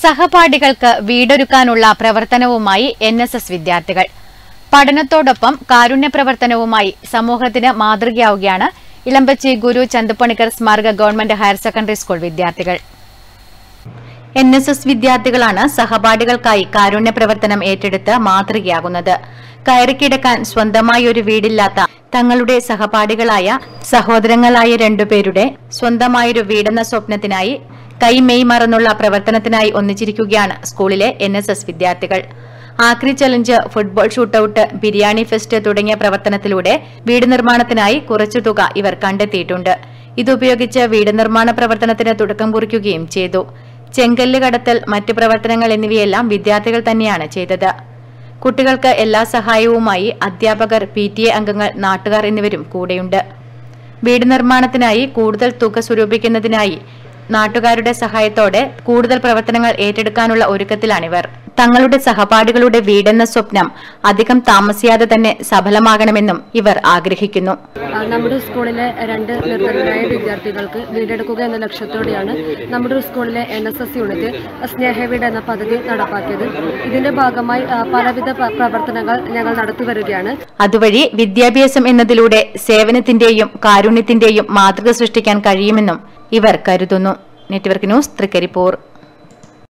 സഹപാഠികൾക്ക് വീടൊരുക്കാനുള്ള പ്രവർത്തനവുമായി N S S വിദ്യാർത്ഥികൾ പഠനത്തോടൊപ്പം കാരുണ്യ പ്രവർത്തനവുമായി സമൂഹത്തിന് മാതൃകയാവുകയാണ് ഇളമ്പച്ചി ഗുരു ചന്തുപണിക്കർ സ്മാരക ഗവൺമെന്റ് ഹയർ സെക്കൻഡറി സ്കൂൾ വിദ്യാർത്ഥികൾ എൻ എസ് എസ് വിദ്യാർത്ഥികളാണ് സഹപാഠികൾക്കായി കാരുണ്യ പ്രവർത്തനം ഏറ്റെടുത്ത് മാതൃകയാകുന്നത് കയറിക്കിടക്കാൻ സ്വന്തമായി ഒരു വീടില്ലാത്ത തങ്ങളുടെ സഹപാഠികളായ സഹോദരങ്ങളായ രണ്ടുപേരുടെ സ്വന്തമായൊരു വീടെന്ന സ്വപ്നത്തിനായി കൈ മെയ് മറന്നുള്ള പ്രവർത്തനത്തിനായി ഒന്നിച്ചിരിക്കുകയാണ് സ്കൂളിലെ എൻ എസ് എസ് വിദ്യാർത്ഥികൾ ആക്രി challenge football shootout biryani fest തുടങ്ങിയ പ്രവർത്തനത്തിലൂടെ വീട് നിർമ്മാണത്തിനായി കുറച്ചു തുക ഇവർ കണ്ടെത്തിയിട്ടുണ്ട് ഇതുപയോഗിച്ച് വീട് നിർമ്മാണ പ്രവർത്തനത്തിന് തുടക്കം കുറിക്കുകയും ചെയ്തു ചെങ്കല്ല് കടത്തൽ മറ്റ് പ്രവർത്തനങ്ങൾ എന്നിവയെല്ലാം വിദ്യാർത്ഥികൾ തന്നെയാണ് ചെയ്തത് കുട്ടികൾക്ക് എല്ലാ സഹായവുമായി അധ്യാപകർ പി ടി എ അംഗങ്ങൾ നാട്ടുകാർ എന്നിവരും കൂടെയുണ്ട് വീട് നിർമ്മാണത്തിനായി കൂടുതൽ തുക സ്വരൂപിക്കുന്നതിനായി നാട്ടുകാരുടെ സഹായത്തോടെ കൂടുതൽ പ്രവർത്തനങ്ങൾ ഏറ്റെടുക്കാനുള്ള ഒരുക്കത്തിലാണിവർ തങ്ങളുടെ സഹപാഠികളുടെ വീടെന്ന സ്വപ്നം അധികം താമസിയാതെ തന്നെ സഫലമാകണമെന്നും ഇവർ ആഗ്രഹിക്കുന്നു ആ, നമ്മുടെ സ്കൂളിലെ രണ്ട് നിർധനരായ വിദ്യാർത്ഥികൾക്ക് വീടെടുക്കുക എന്ന ലക്ഷ്യത്തോടെയാണ് നമ്മുടെ സ്കൂളിലെ എൻ എസ് എസ് യൂണിറ്റ് സ്നേഹവീട് എന്ന പദ്ധതി നടപ്പാക്കിയത് ഇതിന്റെ ഭാഗമായി ആ, പലവിധ പ- പ്രവർത്തനങ്ങൾ ഞങ്ങൾ നടത്തി വരികയാണ് അതുവഴി വിദ്യാഭ്യാസം എന്നതിലൂടെ സേവനത്തിന്റെയും കാരുണ്യത്തിന്റെയും മാതൃക സൃഷ്ടിക്കാൻ കഴിയുമെന്നും ഇവർ കരുതുന്നു നെറ്റ്വർക്ക് ന്യൂസ് തൃക്കരിപ്പൂർ